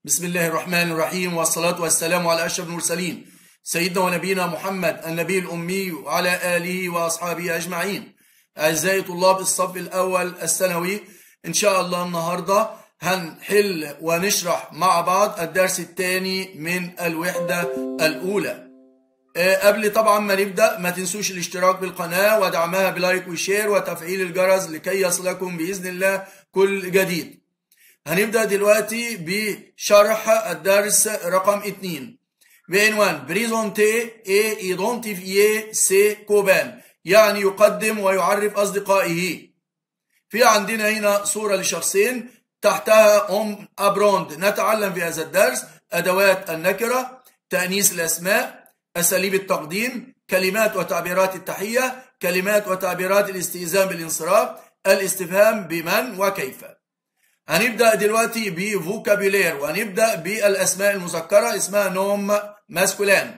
بسم الله الرحمن الرحيم والصلاة والسلام على أشرف المرسلين سيدنا ونبينا محمد النبي الأمي وعلى آله وأصحابه أجمعين أعزائي طلاب الصف الأول الثانوي إن شاء الله النهاردة هنحل ونشرح مع بعض الدرس الثاني من الوحدة الأولى أه قبل طبعا ما نبدأ ما تنسوش الاشتراك بالقناة ودعمها بلايك وشير وتفعيل الجرس لكي يصلكم بإذن الله كل جديد هنبدأ دلوقتي بشرح الدرس رقم 2 بعنوان بريزونتي اي ايدونتيفيي سي كوبان يعني يقدم ويعرف أصدقائه في عندنا هنا صورة لشخصين تحتها أم أبروند نتعلم في هذا الدرس أدوات النكرة تأنيس الأسماء أساليب التقديم كلمات وتعبيرات التحية كلمات وتعبيرات الاستئذان بالانصراف الاستفهام بمن وكيف هنبدأ دلوقتي بفوكابولير وهنبدأ بالأسماء المذكرة اسمها نوم ماسكولان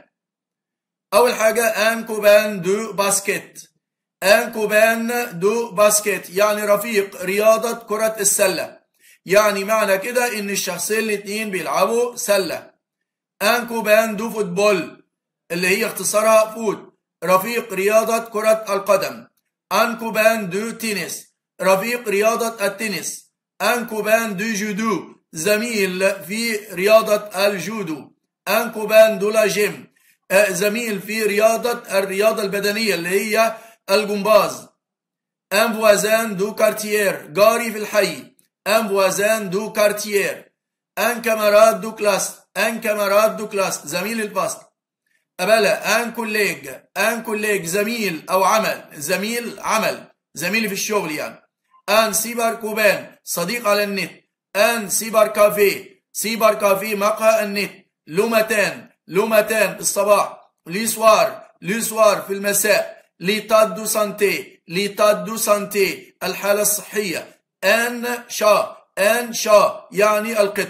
أول حاجة أن كوبان دو باسكت أن كوبان دو باسكت يعني رفيق رياضة كرة السلة يعني معنى كده إن الشخصين الاتنين بيلعبوا سلة أن كوبان دو فوتبول اللي هي اختصارها فوت رفيق رياضة كرة القدم أن كوبان دو تنس رفيق رياضة التنس أن كوبان دو جودو زميل في رياضة الجودو أن كوبان دو لا جيم زميل في رياضة الرياضة البدنية اللي هي الجمباز أن فوازان دو كارتير جاري في الحي أن فوازان دو كارتير أن كامارات دو كلاس أن كامارات دو كلاس زميل الفصل أبلا أن كوليج أن كوليج زميل أو عمل زميل عمل زميلي في الشغل يعني أن سيبر كوبان صديق على النت أن سيبر كافيه سيبر كافيه مقهى النت لومتان لومتان الصباح ليسوار ليسوار في المساء ليتاد دو سانتي ليتاد دو سانتي الحالة الصحية أن شا أن شا يعني القط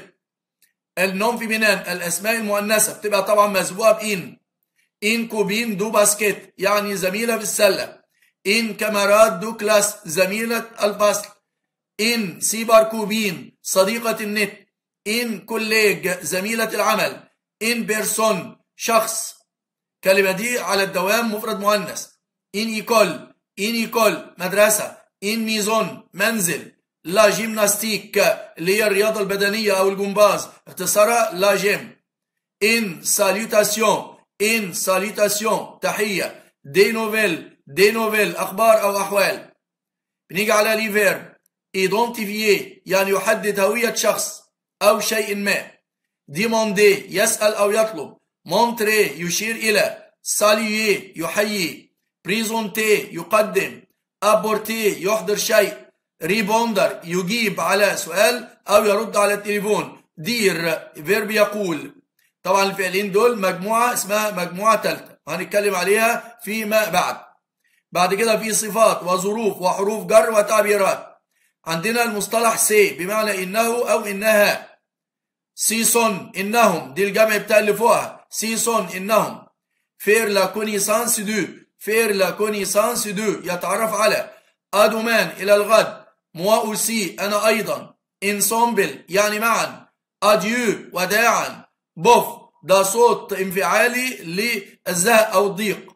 النوم في بنان الأسماء المؤنثة بتبقى طبعا مسبوقة بإن إن كوبين دو باسكت يعني زميلة في السلة إن كامارات دو كلاس زميلة الفصل إن سيبر كوبين صديقة النت إن كوليج زميلة العمل إن بيرسون شخص كلمة دي على الدوام مفرد مؤنث إن إيكول إن إيكول مدرسة إن ميزون منزل لا جيمناستيك اللي هي الرياضة البدنية أو الجمباز اختصارها لا جيم إن ساليوتاسيون إن ساليوتاسيون تحية دي نوفيل دي نوفيل أخبار أو أحوال بنيجي على ليفير ايدونتيفيي يعني يحدد هوية شخص أو شيء ما ديموندي يسأل أو يطلب مونتري يشير إلى ساليي يحيي بريزونتي يقدم أبورتي يحضر شيء ريبوندر يجيب على سؤال أو يرد على التليفون دير فيرب يقول طبعا الفعلين دول مجموعة اسمها مجموعة ثالثة وهنتكلم عليها فيما بعد بعد كده في صفات وظروف وحروف جر وتعبيرات عندنا المصطلح سي بمعنى إنه أو إنها سيسون إنهم دي الجمع بتاع اللي فوقها سيسون إنهم فير لا كونيسانس دو فير لا كونيسانس دو يتعرف على أدومان إلى الغد موا أوسي أنا أيضا انسومبل يعني معا أديو وداعا بوف ده صوت انفعالي للزهق أو الضيق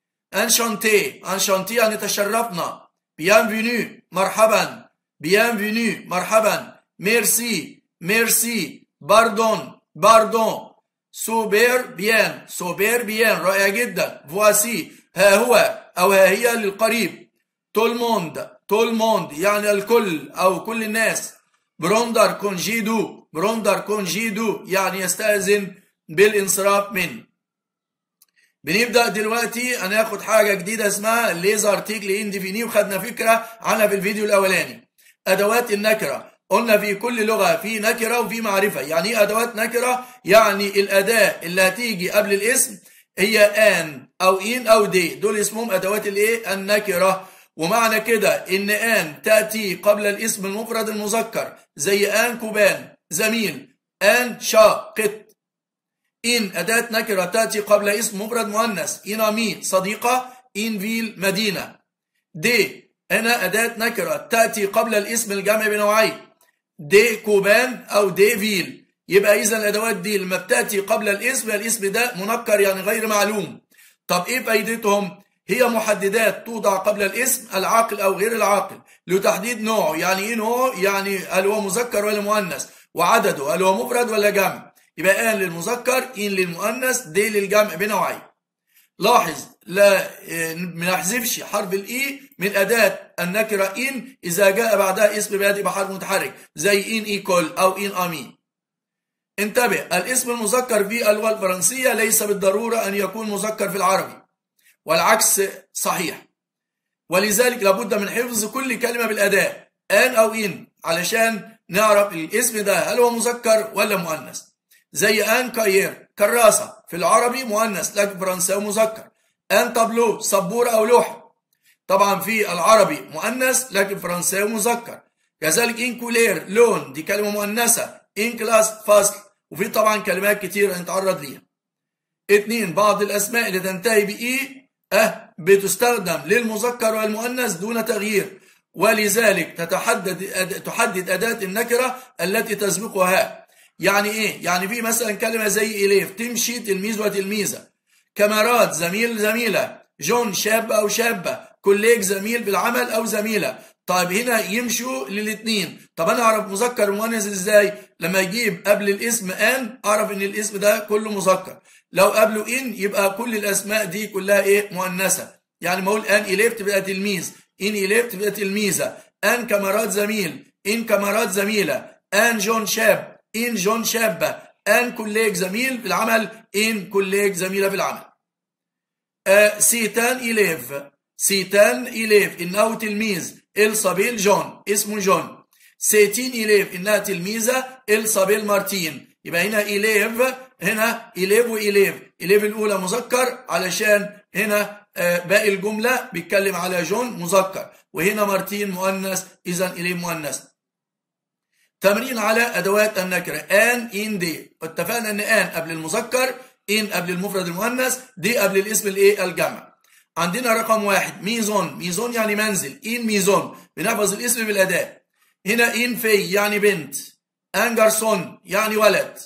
انشانتي انشانتي يعني تشرفنا بيانفينو مرحبا بيانفينو مرحبا ميرسي ميرسي باردون باردون سوبر بيان سوبر بيان رائع جدا فواسي ها هو أو ها هي للقريب تول موند تول موند يعني الكل أو كل الناس بروندر كونجيدو بروندر كونجيدو يعني يستأذن بالانصراف من بنبدأ دلوقتي هناخد حاجة جديدة اسمها ليزر ارتيكل انديفيني وخدنا فكرة عنها في الفيديو الأولاني أدوات النكرة قلنا في كل لغة في نكرة وفي معرفة يعني ايه أدوات نكرة يعني الأداة اللي هتيجي قبل الاسم هي آن أو إن أو دي دول اسمهم أدوات الايه النكرة ومعنى كده إن آن تأتي قبل الاسم المفرد المذكر زي آن كوبان زميل آن شاقط إن أداة نكرة تأتي قبل اسم مفرد مؤنث إنامي صديقة إن فيل مدينة دي هنا أداة نكرة تأتي قبل الاسم الجمع بنوعين دي كوبان أو دي فيل يبقى إذا الأدوات دي لما بتأتي قبل الاسم الاسم ده منكر يعني غير معلوم طب إيه فايدتهم؟ هي محددات توضع قبل الاسم العاقل أو غير العاقل لتحديد نوعه يعني إيه نوع؟ يعني هل هو مذكر ولا مؤنث وعدده هل هو مفرد ولا جمع يبقى آن للمذكر إن للمؤنث دي للجمع بنوعين لاحظ لا ما نحذفش حرف الاي من اداه النكره ان اذا جاء بعدها اسم بادئ بحرف متحرك زي ان ايكول او ان امي انتبه الاسم المذكر في اللغه الفرنسيه ليس بالضروره ان يكون مذكر في العربي والعكس صحيح ولذلك لابد من حفظ كل كلمه بالاداه ان او ان علشان نعرف الاسم ده هل هو مذكر ولا مؤنث زي ان كاير كراسه في العربي مؤنث لكن فرنساوي مذكر ان طابلو سبوره او لوحه طبعا في العربي مؤنث لكن فرنساوي مذكر كذلك ان كولير لون دي كلمه مؤنثه ان كلاس فصل وفي طبعا كلمات كتير نتعرض ليها اتنين بعض الاسماء اللي تنتهي باي اه بتستخدم للمذكر والمؤنث دون تغيير ولذلك تتحدد تحدد اداه النكره التي تسبقها يعني ايه يعني في مثلا كلمه زي اليف تمشي تلميذ وتلميذه كاميرات زميل زميله جون شاب او شابه كوليج زميل بالعمل او زميله طيب هنا يمشوا للاثنين طب انا اعرف مذكر ومؤنث ازاي لما يجيب قبل الاسم ان اعرف ان الاسم ده كله مذكر لو قبله ان يبقى كل الاسماء دي كلها ايه مؤنثه يعني ما اقول ان اليف تبقى تلميذ ان اليف تبقى تلميذه ان كاميرات زميل ان كاميرات زميله ان جون شاب ان جون شابه ان كوليج زميل في العمل ان كوليج زميله في العمل آه سيتان إليف سيتان إليف إنه تلميذ إلصابيل جون اسمه جون سيتين إليف إنها تلميذة إلصابيل مارتين يبقى هنا إليف هنا إليف وإليف إليف الأولى مذكر علشان هنا آه باقي الجملة بيتكلم على جون مذكر وهنا مارتين مؤنث إذا إليف مؤنث تمرين على أدوات النكرة آن إن دي اتفقنا أن آن قبل المذكر إن قبل المفرد المؤنث دي قبل الاسم الإيه الجمع عندنا رقم واحد ميزون ميزون يعني منزل إن ميزون بنحفظ الاسم بالأداء هنا إن في يعني بنت أن جارسون يعني ولد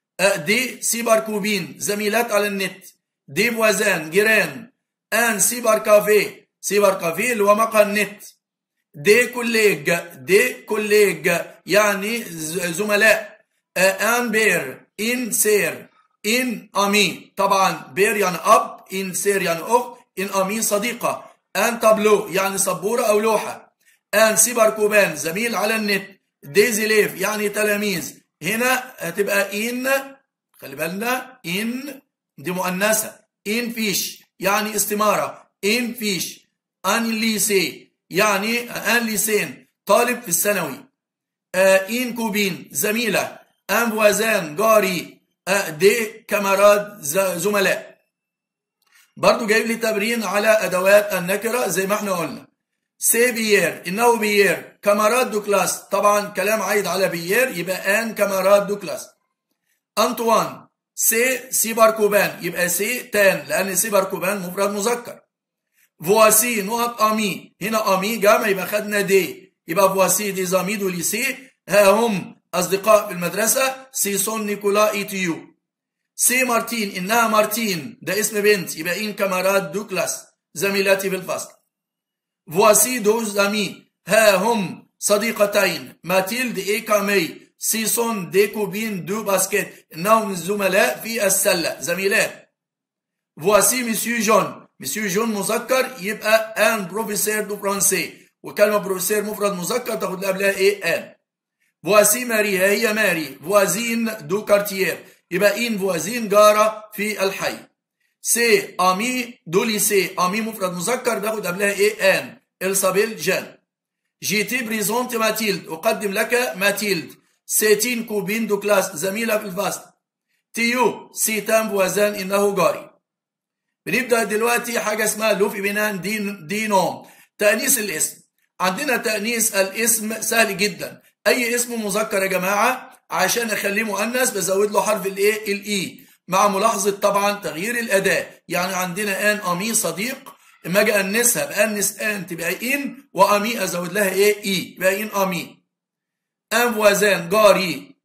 دي سيبر كوبين زميلات على النت دي بوازان جيران أن سيبر كافيه سيبر كافيه اللي هو مقهى النت دي كوليج دي كوليج يعني زملاء ان بير ان سير ان امي طبعا بير يعني اب ان سير يعني اخت ان امي صديقه ان تابلو يعني سبوره او لوحه ان سيبر كوبان زميل على النت ديزيليف يعني تلاميذ هنا هتبقى ان خلي بالنا ان دي مؤنثه ان فيش يعني استماره ان فيش ان ليسي يعني ان ليسين طالب في الثانوي إن كوبين زميلة أن فوازان جاري دي كاميرات زملاء برضو جايب لي تمرين على أدوات النكرة زي ما احنا قلنا سي بيير إنه بيير كاميرات دو كلاس طبعا كلام عايد على بيير يبقى أن كاميرات دو كلاس أنطوان سي سيبر كوبان يبقى سي تان لأن سيبر كوبان مفرد مذكر فواسي نقط أمي هنا أمي جمع يبقى خدنا دي يبقى فواسي دي زاميد وليسي ها هم أصدقاء في المدرسة سي سون نيكولا إيتيو سي مارتين إنها مارتين ده اسم بنت يبقى إن كامارات دوكلاس زميلاتي في الفصل فواسي دوز أمي ها هم صديقتين ماتيلد إي كامي سي سون دي كوبين دو باسكت إنهم زملاء في السلة زميلات فواسي مسيو جون مسيو جون مذكر يبقى ان بروفيسور دو فرانسي وكلمه بروفيسور مفرد مذكر تاخد قبلها ايه ان فواسي ماري هي ماري فوازين دو كارتير يبقى ان فوازين جاره في الحي سي امي دو ليسي امي مفرد مذكر بياخد قبلها ايه ان الصابيل جان جيتي بريزونت ماتيلد اقدم لك ماتيلد سيتين كوبين دو كلاس زميله في الفصل تيو سيتان فوازان انه جاري بنبدا دلوقتي حاجه اسمها لوفي بنان دين دينوم تانيث الاسم عندنا تانيث الاسم سهل جدا اي اسم مذكر يا جماعه عشان اخليه مؤنث بزود له حرف الايه الاي مع ملاحظه طبعا تغيير الاداء يعني عندنا ان امي صديق اما اجي انسها بانس ان تبقى ان وامي ازود لها ايه اي يبقى ان امي ان فوازان جاري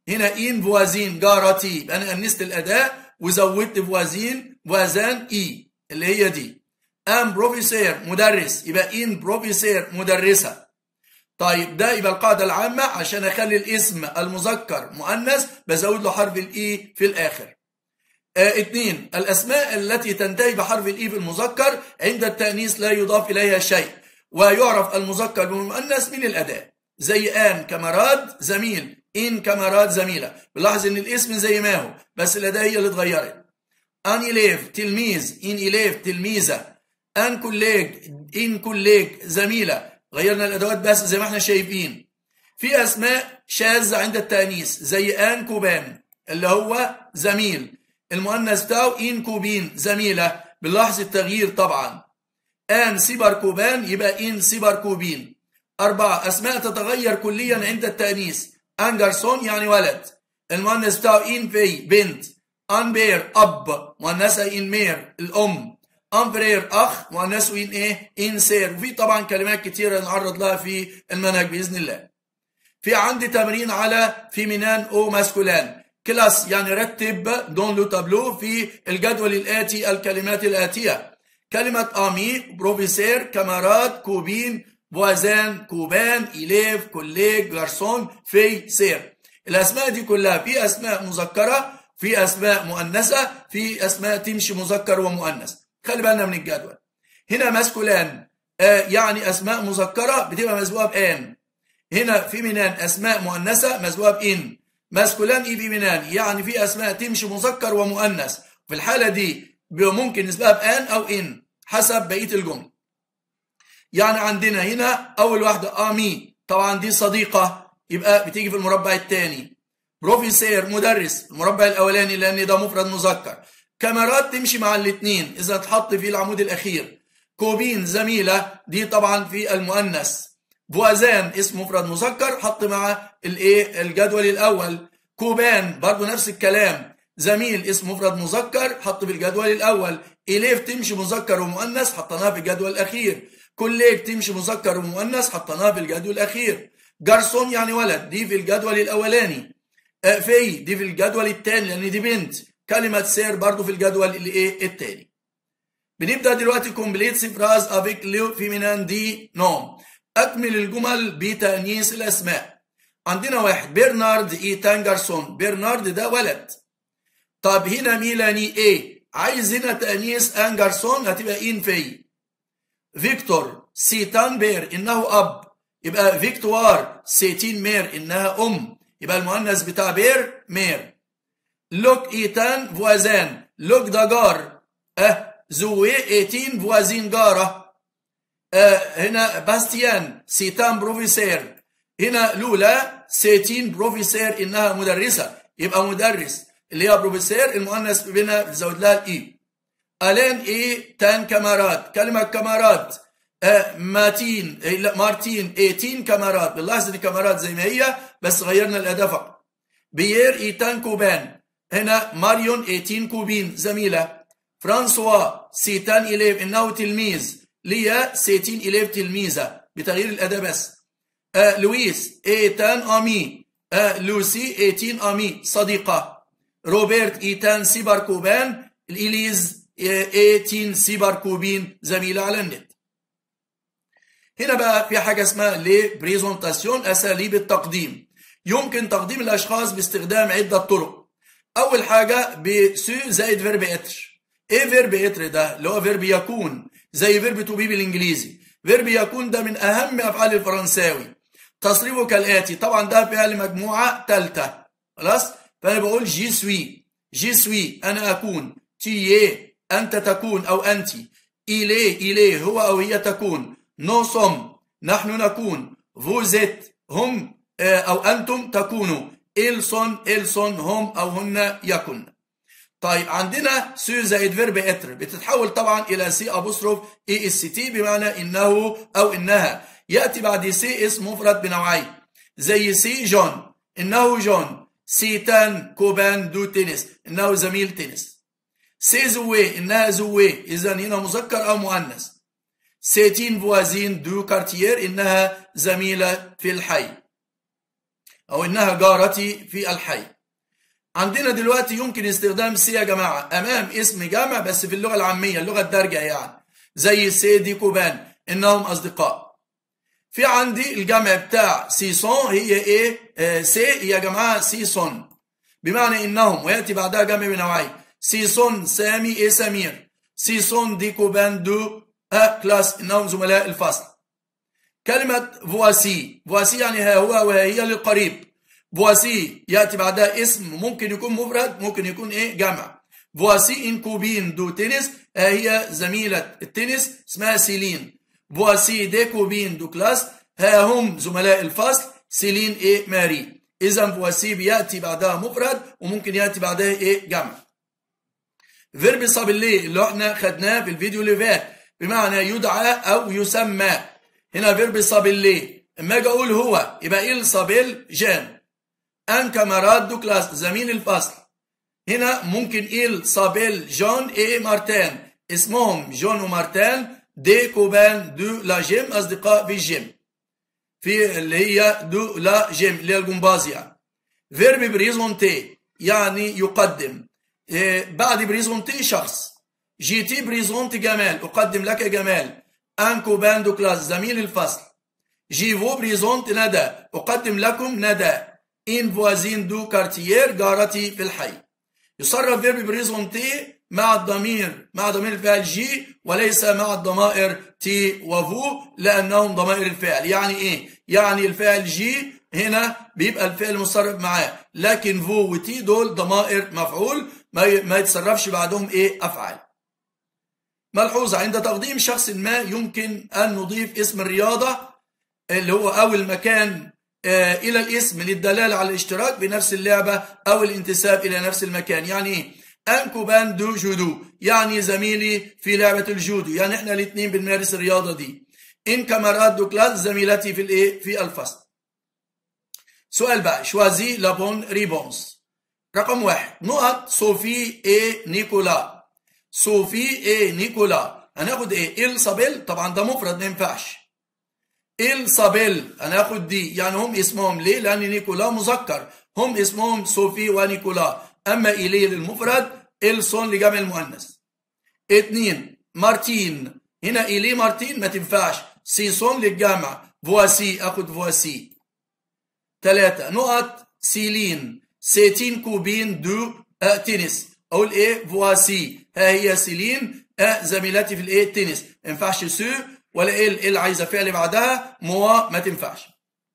هنا إن فوازين جارتي يبقى أنا أنست الأداة وزودت فوازين فوازان إي اللي هي دي أم بروفيسير مدرس يبقى إن بروفيسير مدرسة طيب ده يبقى القاعدة العامة عشان أخلي الاسم المذكر مؤنث بزود له حرف الإي في الآخر آه اثنين الأسماء التي تنتهي بحرف الإي في المذكر عند التأنيث لا يضاف إليها شيء ويعرف المذكر بالمؤنث من الأداة زي آن كمراد زميل إن كمراد زميلة بلاحظ إن الاسم زي ما هو بس الأداة هي اللي اتغيرت أن إليف تلميذ إن إليف تلميذة أن كوليج إن كوليج زميلة غيرنا الأدوات بس زي ما احنا شايفين في أسماء شاذة عند التأنيث زي آن كوبان اللي هو زميل المؤنث بتاعه إن كوبين زميلة بنلاحظ التغيير طبعا آن سيبر كوبان يبقى إن سيبر كوبين أربعة أسماء تتغير كليا عند التأنيث أن جارسون يعني ولد المؤنث بتاعه إن في بنت أن بير أب مؤنثة إن مير الأم أن فرير أخ مؤنثه إن إيه إن سير وفي طبعا كلمات كتيرة نعرض لها في المنهج بإذن الله في عندي تمرين على فيمينان أو ماسكولان كلاس يعني رتب دون لو تابلو في الجدول الآتي الكلمات الآتية كلمة أمي بروفيسير كامارات كوبين فوازان كوبان إليف كوليج جارسون في سير الأسماء دي كلها في أسماء مذكرة في أسماء مؤنثة في أسماء تمشي مذكر ومؤنث خلي بالنا من الجدول هنا ماسكولان آه يعني أسماء مذكرة بتبقى مسبوقة بآن هنا فيمينان أسماء مؤنثة مسبوقة بإن ماسكولان إي فيمينان يعني في أسماء تمشي مذكر ومؤنث في الحالة دي ممكن نسبقها بآن أو إن حسب بقية الجملة يعني عندنا هنا أول واحدة آمي طبعا دي صديقة يبقى بتيجي في المربع الثاني بروفيسير مدرس المربع الأولاني لأن ده مفرد مذكر كاميرات تمشي مع الاثنين إذا تحط في العمود الأخير كوبين زميلة دي طبعا في المؤنث فوازان اسم مفرد مذكر حط مع الايه الجدول الأول كوبان برضو نفس الكلام زميل اسم مفرد مذكر حط في الجدول الأول إليف تمشي مذكر ومؤنث حطيناها في الجدول الأخير كوليج تمشي مذكر ومؤنث حطيناها في الجدول الأخير جارسون يعني ولد دي في الجدول الأولاني في دي في الجدول الثاني لأن دي بنت كلمة سير برضو في الجدول الايه الثاني بنبدأ دلوقتي كومبليت فراز افيك لو فيمينان دي نوم أكمل الجمل بتأنيث الأسماء عندنا واحد برنارد إيتان جارسون برنارد ده ولد طب هنا ميلاني ايه عايز هنا تأنيث ان جارسون هتبقى ان في فيكتور سيتان بير انه اب يبقى فيكتوار سيتين مير انها ام يبقى المؤنث بتاع بير مير لوك ايتان فوازان لوك ده جار اه زوي ايتين فوازين جاره اه هنا باستيان سيتان بروفيسير هنا لولا سيتين بروفيسير انها مدرسه يبقى مدرس اللي هي بروفيسير المؤنث بينها بتزود لها الاي الين ايه تان كامارات كلمه كامارات آه ماتين إيه لا مارتين 18 كامارات بنلاحظ ان كامارات زي ما هي بس غيرنا الاداه فقط بيير ايتان كوبان هنا ماريون 18 كوبين زميله فرانسوا سيتان إليف انه تلميذ ليا سيتين إليف تلميذه بتغيير الاداه بس آه لويس ايتان امي آه لوسي 18 امي صديقه روبرت ايتان سيبر كوبان الإليز 18 سيبر كوبين زميلة على النت هنا بقى في حاجة اسمها لي بريزونتاسيون أساليب التقديم يمكن تقديم الأشخاص باستخدام عدة طرق أول حاجة بسو زائد فيرب إتر إيه فيرب إتر ده اللي هو فيرب يكون زي فيرب تو بي بالإنجليزي فيرب يكون ده من أهم أفعال الفرنساوي تصريفه كالآتي طبعا ده فعل مجموعة ثالثة خلاص فأنا بقول جي سوي جي سوي أنا أكون تي أنت تكون أو أنت إليه إليه هو أو هي تكون نو سوم نحن نكون فوزت هم أو أنتم تكونوا إلسون إلسون هم أو هن يكن طيب عندنا سو زائد فيرب اتر بتتحول طبعا إلى سي أبوستروف إي اس تي بمعنى إنه أو إنها يأتي بعد سي اسم مفرد بنوعين زي سي جون إنه جون سيتان كوبان دو تنس إنه زميل تنس سي زوي إنها زوي إذا هنا مذكر أو مؤنث سيتين فوازين دو كارتير إنها زميلة في الحي أو إنها جارتي في الحي عندنا دلوقتي يمكن استخدام سي يا جماعة أمام اسم جمع بس في اللغة العامية اللغة الدارجة يعني زي سيدي كوبان إنهم أصدقاء في عندي الجمع بتاع سيسون هي إيه آه سي يا جماعة سيسون بمعنى إنهم ويأتي بعدها جمع بنوعين سيسون سامي إيه سمير سيسون دي كوبان دو أ كلاس إنهم زملاء الفصل كلمة فواسي فواسي يعني ها هو وها هي للقريب فواسي يأتي بعدها اسم ممكن يكون مفرد ممكن يكون إيه جمع فواسي إن كوبين دو تنس هي زميلة التنس اسمها سيلين فواسي دي كوبين دو كلاس ها هم زملاء الفصل سيلين إيه ماري إذا فواسي بيأتي بعدها مفرد وممكن يأتي بعدها إيه جمع فيرب صابلي اللي احنا خدناه في الفيديو اللي فات بمعنى يدعى أو يسمى هنا فيرب صابلي اما اجي اقول هو يبقى إيه صابيل جان ان كاماراد دو كلاس زميل الفصل هنا ممكن إيل صابيل جون اي مارتين اسمهم جون ومارتين دي كوبان دو لا جيم أصدقاء في الجيم في اللي هي دو لا جيم اللي هي الجمباز يعني فيرب بريزونتي يعني يقدم إيه بعد بريزونتي شخص جيتي بريزونت جمال أقدم لك جمال ان كوبان دو كلاس زميل الفصل جيفو بريزونت ندى أقدم لكم ندى إن فوازين دو كارتيير جارتي في الحي يصرف فيرب بريزونتي مع الضمير مع ضمير الفعل جي وليس مع الضمائر تي وفو لأنهم ضمائر الفعل يعني إيه؟ يعني الفعل جي هنا بيبقى الفعل مصرف معاه لكن فو وتي دول ضمائر مفعول ما يتصرفش بعدهم إيه أفعال ملحوظة عند تقديم شخص ما يمكن أن نضيف اسم الرياضة اللي هو أو المكان إلى الاسم للدلالة على الاشتراك بنفس اللعبة أو الانتساب إلى نفس المكان يعني إيه؟ أنكوبان دو جودو يعني زميلي في لعبة الجودو يعني إحنا الاثنين بنمارس الرياضة دي إن كامارات دو كلاس زميلتي في الإيه في الفصل سؤال بقى شوازي لابون ريبونس رقم واحد نقط صوفي إيه نيكولا صوفي إيه نيكولا هناخد إيه إل صابيل طبعا ده مفرد ما ينفعش إل صابيل هناخد دي يعني هم اسمهم ليه لأن نيكولا مذكر هم اسمهم صوفي ونيكولا أما إيليه للمفرد إلسون لجمع المؤنث اتنين مارتين هنا إيليه مارتين ما تنفعش سيسون للجمع فواسي أخد فواسي ثلاثة نقط سيلين سيتين كوبين دو أه تنس أقول إيه فواسي ها هي سيلين أه زميلتي في الإيه تنس ما ينفعش سو ولا إيه ال عايزة فعل بعدها موا ما تنفعش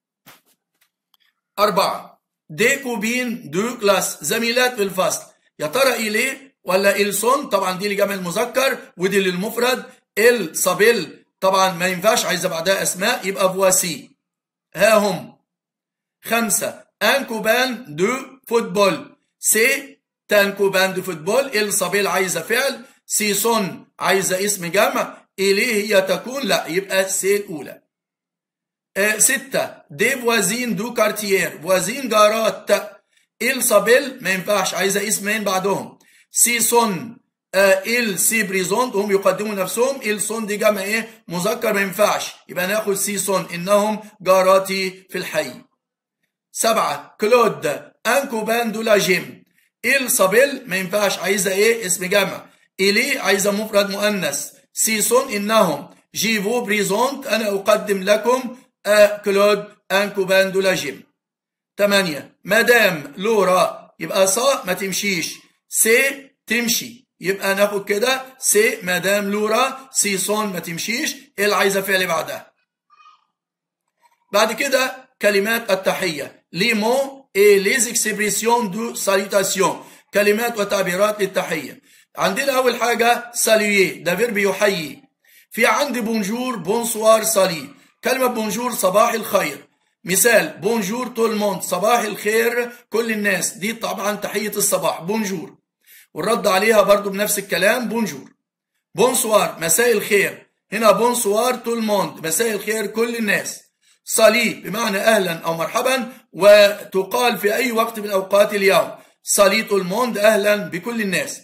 أربعة دي كوبين دو كلاس زميلات في الفصل يا ترى إليه ولا إلسون طبعا دي لجمع المذكر ودي للمفرد إل صابيل طبعا ما ينفعش عايزة بعدها أسماء يبقى فواسي ها هم خمسة ان كوبان دو فوتبول سي تان كوبان دو فوتبول إل صابيل عايزة فعل سيسون عايزة اسم جمع إليه هي تكون لا يبقى سي الأولى آه ستة دي فوازين دو كارتيير فوازين جارات إل صابيل ما ينفعش عايزة اسمين بعدهم سيسون آه إل سي بريزونت هم يقدموا نفسهم إل سون دي جمع إيه مذكر ما ينفعش يبقى ناخد سيسون إنهم جاراتي في الحي سبعة كلود أنكوبان دو لا جيم إل صابيل ما ينفعش عايزة إيه اسم جمع إلي عايزة مفرد مؤنث سيسون إنهم جيفو بريزونت أنا أقدم لكم أ كلود أنكوبان دو لا جيم ثمانية مدام لورا يبقى صا ما تمشيش سي تمشي يبقى ناخد كده سي مدام لورا سيسون ما تمشيش إيه عايزة فعل بعدها بعد كده كلمات التحية لي مو et les expressions de salutation كلمات وتعبيرات للتحية عندنا أول حاجة saluer ده فيرب يحيي في عندي بونجور بونسوار سالي كلمة بونجور صباح الخير مثال بونجور تول موند صباح الخير كل الناس دي طبعا تحية الصباح بونجور والرد عليها برضو بنفس الكلام بونجور بونسوار مساء الخير هنا بونسوار تول موند مساء الخير كل الناس صلي بمعنى أهلا أو مرحبا وتقال في أي وقت من أوقات اليوم صلي تول موند أهلا بكل الناس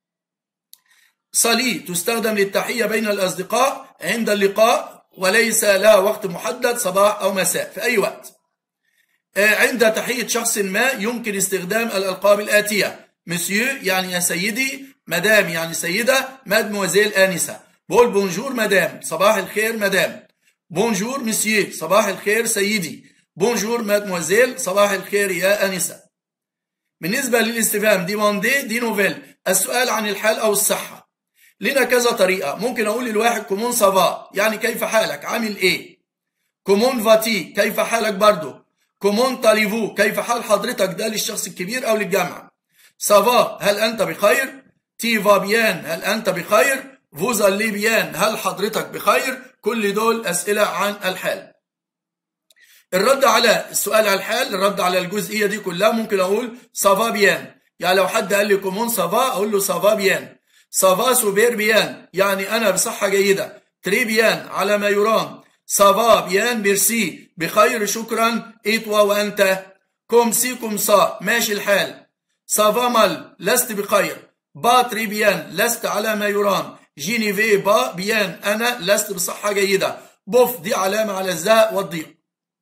صلي تستخدم للتحية بين الأصدقاء عند اللقاء وليس لها وقت محدد صباح أو مساء في أي وقت عند تحية شخص ما يمكن استخدام الألقاب الآتية مسيو يعني يا سيدي مدام يعني سيدة مادموزيل آنسة بقول بونجور مدام صباح الخير مدام بونجور مسيو صباح الخير سيدي بونجور مادموزيل صباح الخير يا آنسة بالنسبة للاستفهام ديماندي دي نوفيل السؤال عن الحال أو الصحة لنا كذا طريقة ممكن أقول للواحد كومون سافا يعني كيف حالك عامل إيه كومون فاتي كيف حالك برضه كومون تاليفو كيف حال حضرتك ده للشخص الكبير أو للجامعة سافا هل أنت بخير تي فا بيان هل أنت بخير فوزا لي بيان هل حضرتك بخير كل دول أسئلة عن الحال الرد على السؤال على الحال الرد على الجزئية دي كلها ممكن أقول سافا بيان يعني لو حد قال لي كومون سافا أقول له سافا بيان سافا سوبير بيان يعني أنا بصحة جيدة تري بيان على ما يرام سافا بيان ميرسي بخير شكرا إيتوا وأنت كوم سي كوم سا ماشي الحال سافا مال لست بخير با تري بيان لست على ما يرام جيني في با بيان أنا لست بصحة جيدة بوف دي علامة على الزهق والضيق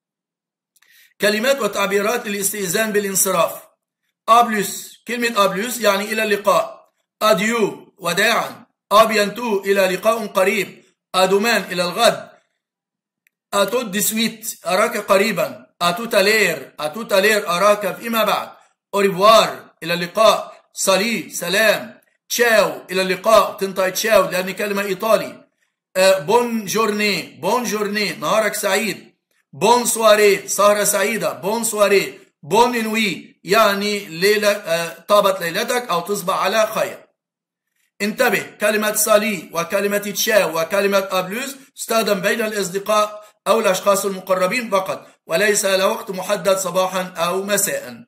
كلمات وتعبيرات الاستئذان بالانصراف أبلس كلمة أبلس يعني إلى اللقاء أديو وداعا أبينتو إلى لقاء قريب أدومان إلى الغد أتوت ديسويت أراك قريبا أتو تالير أتو تالير أراك فيما بعد أوريفوار إلى اللقاء صلي سلام تشاو إلى اللقاء تنطق تشاو لأن كلمة إيطالي بون جورني بون جورني نهارك سعيد بون سواري سهرة سعيدة بون سواري بون نوي يعني ليلة طابت ليلتك أو تصبح على خير انتبه كلمة صالي وكلمة تشاو وكلمة أبلوز تستخدم بين الأصدقاء أو الأشخاص المقربين فقط وليس له وقت محدد صباحا أو مساء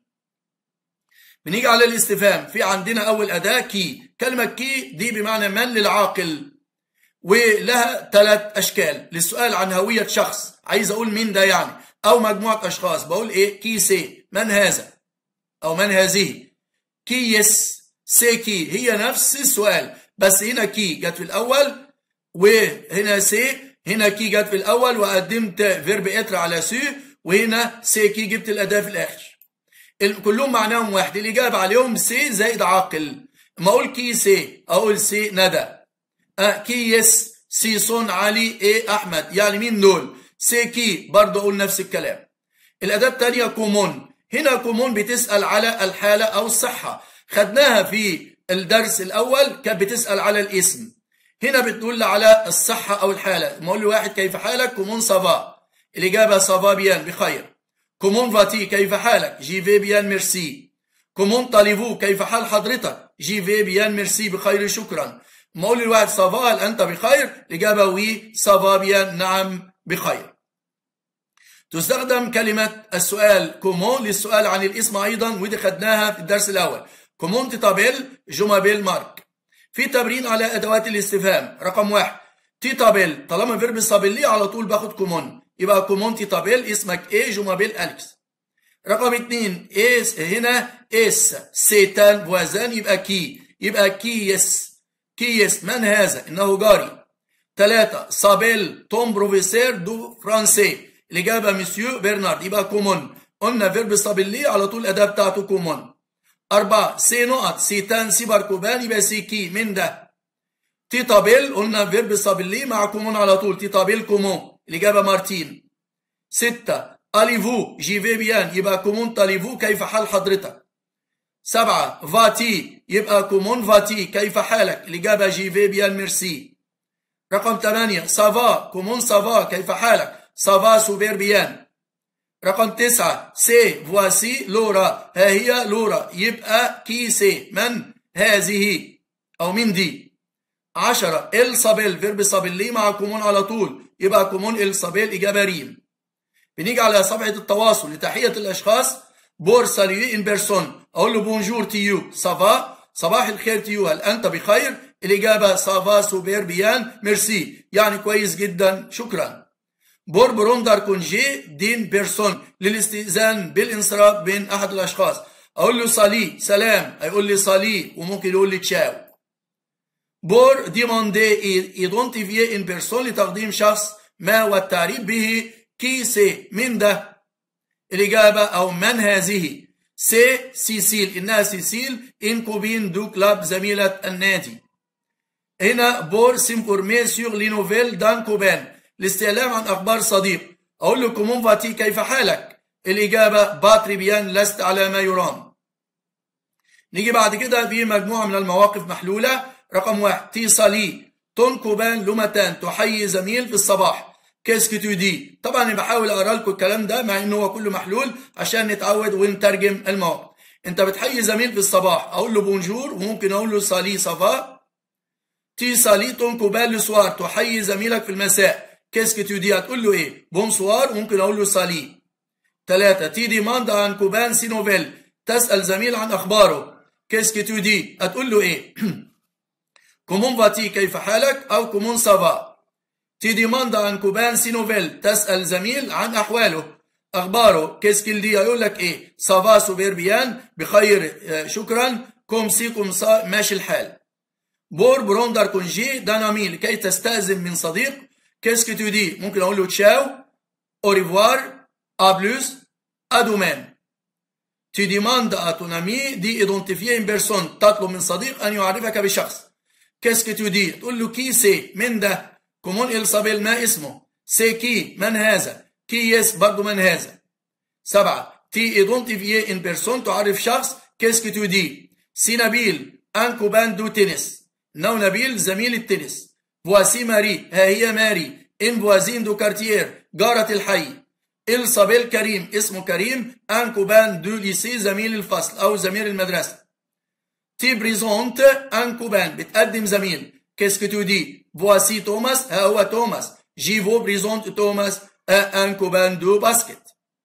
بنيجي على الاستفهام في عندنا أول أداة كي كلمة كي دي بمعنى من للعاقل ولها ثلاث أشكال للسؤال عن هوية شخص عايز أقول مين ده يعني أو مجموعة أشخاص بقول إيه كي سي من هذا أو من هذه كي يس سي كي هي نفس السؤال بس هنا كي جت في الأول وهنا سي هنا كي جت في الأول وقدمت فيرب إتر على سي وهنا سي كي جبت الأداة في الآخر كلهم معناهم واحد الإجابة عليهم سي زائد عاقل ما أقول كي سي أقول سي ندى أه كي يس سي صون علي إيه أحمد يعني مين دول سي كي برضه أقول نفس الكلام الأداة الثانية كومون هنا كومون بتسأل على الحالة أو الصحة خدناها في الدرس الأول كانت بتسأل على الاسم هنا بتدل على الصحة أو الحالة ما أقول لواحد كيف حالك كومون سافا الإجابة سافا بيان بخير كومون فاتي كيف حالك جي في بيان ميرسي كومون طالبو كيف حال حضرتك جي في بيان ميرسي بخير شكرا ما أقول لواحد سافا هل أنت بخير الإجابة وي سافا بيان نعم بخير تستخدم كلمة السؤال كومون للسؤال عن الاسم أيضا ودي خدناها في الدرس الأول كومون تيتابيل جومابيل مارك في تمرين على أدوات الاستفهام رقم واحد تيتابيل طالما فيرب صابيلي على طول باخد كومون يبقى كومون تيتابيل اسمك ايه جومابيل أليكس رقم اتنين إيس هنا إس سيتان فوازان يبقى كي يبقى كيس كيس من هذا إنه جاري ثلاثة صابيل توم بروفيسير دو فرانسي الإجابة مسيو برنارد يبقى كومون قلنا فيرب صابيلي على طول الأداة بتاعته كومون أربعة سي نقط سيتان سي باركوبان يبقى سي كي من ده تيتابيل قلنا فيرب صابيلي مع كومون على طول تيتابيل كومون الإجابة مارتين ستة أليفو جي في بيان يبقى كومون تاليفو كيف حال حضرتك سبعة فاتي يبقى كومون فاتي كيف حالك الإجابة جي في بيان ميرسي رقم ثمانية سافا كومون سافا كيف حالك سافا سوبر بيان رقم تسعة سي فواسي لورا ها هي لورا يبقى كي سي من هذه أو من دي عشرة ال صابيل فيرب صابيلي مع كومون على طول يبقى كومون ال صابيل إجابة ريم بنيجي على صفحة التواصل لتحية الأشخاص بور ساليو إن بيرسون أقول له بونجور تيو سافا صباح الخير تيو هل أنت بخير الإجابة سافا سوبر بيان ميرسي يعني كويس جدا شكرا بور بروندر كونجي دين بيرسون للاستئذان بالانصراف بين أحد الأشخاص أقول له صالي سلام هيقول لي صالي وممكن يقول لي تشاو بور ديماندي ايدونتيفيي ان بيرسون لتقديم شخص ما والتعريف به كي سي من ده الإجابة أو من هذه سي سيسيل إنها سيسيل إن كوبين دو كلاب زميلة النادي هنا بور سيمفورمي سيغ لي نوفيل دان كوبان الاستعلام عن أخبار صديق أقول له كومون فاتي كيف حالك الإجابة باتري بيان لست على ما يرام نيجي بعد كده في مجموعة من المواقف محلولة رقم واحد تيصالي تون كوبان لومتان تحيي زميل في الصباح كيسكي تو دي طبعا بحاول اقرا لكم الكلام ده مع ان هو كله محلول عشان نتعود ونترجم المواقف انت بتحيي زميل في الصباح اقول له بونجور وممكن اقول له سالي صفا تي سالي تون كوبان لو سوار تحيي زميلك في المساء كيسكي تو دي هتقول له ايه بونسوار وممكن اقول له سالي ثلاثة تي ديماند عن كوبان سينوفيل تسأل زميل عن أخباره كيسكي تو دي هتقول له إيه كومون فاتي كيف حالك أو كومون سافا تي ديماند عن كوبان سينوفيل تسأل زميل عن أحواله أخباره كيسكيل دي يقول لك إيه سافا سوبر بيان بخير شكرا كوم سي كوم سا ماشي الحال بور بروندر كونجي دانامي لكي تستأذن من صديق كيسكي تو دي ممكن أقول له تشاو أوريفوار A plus, à domaine. Tu demandes à ton ami d'identifier une personne تطلب من صديق أن يعرفك بشخص. Qu'est-ce que tu dis؟ تقول له كي سي من ده؟ كومون il s'appelle ما اسمه؟ سي كي من هذا؟ كي يس برضه من هذا. سبعة تي identifier une personne تعرف شخص qu'est-ce que tu dis؟ سي نبيل un copain du tennis. نو نبيل زميل التنس. voici ماري ها هي ماري ان voisine du quartier جارة الحي. إلصابيل كريم اسمه كريم ان كوبان دو ليسي زميل الفصل أو زميل المدرسة تي بريزونت ان كوبان بتقدم زميل كيسكو تو دي فواسي توماس ها هو توماس جيفو بريزونت توماس ان كوبان دو باسكت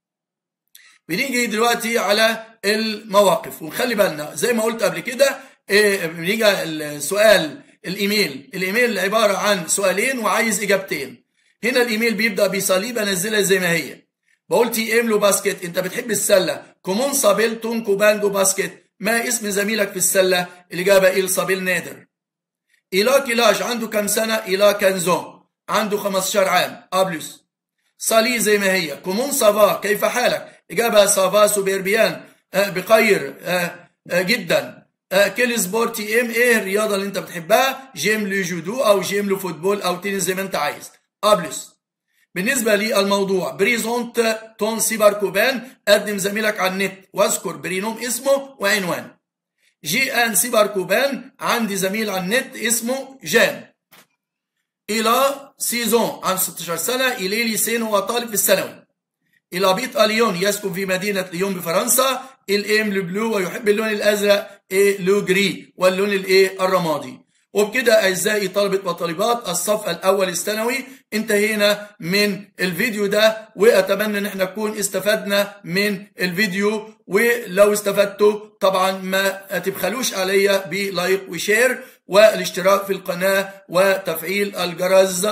بنيجي دلوقتي على المواقف ونخلي بالنا زي ما قلت قبل كده بنيجي السؤال الايميل الايميل عباره عن سؤالين وعايز اجابتين هنا الايميل بيبدا بصليب انزلها زي ما هي بقول تي ام لو باسكت انت بتحب السله كومون صابيل تون كوباندو باسكت ما اسم زميلك في السله الاجابه إل صابيل نادر إلا كيلاج عنده كم سنه إلا كنزون عنده 15 عام ا بلس صالي زي ما هي كومون سافا كيف حالك اجابه سافا سوبربيان آه بخير آه آه جدا كل سبورتي ام ايه الرياضه اللي انت بتحبها جيم لو جودو او جيم لو فوتبول او تنس زي ما انت عايز ا بلس بالنسبة للموضوع بريزونت تون سيبر كوبان قدم زميلك على النت واذكر برينوم اسمه وعنوان جي ان سيبر كوبان عندي زميل على النت اسمه جان إلى سيزون عن 16 سنة إلى ليسين هو طالب في الثانوي إلى بيت ليون يسكن في مدينة ليون بفرنسا الام لبلو ويحب اللون الأزرق إيه لو جري واللون الإيه الرمادي وبكده أعزائي طلبة وطالبات الصف الأول الثانوي انتهينا من الفيديو ده وأتمنى إن احنا نكون استفدنا من الفيديو ولو استفدتوا طبعا ما تبخلوش عليا بلايك وشير والاشتراك في القناة وتفعيل الجرس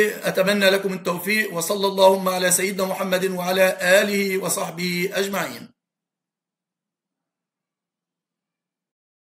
وأتمنى لكم التوفيق وصلى اللهم على سيدنا محمد وعلى آله وصحبه أجمعين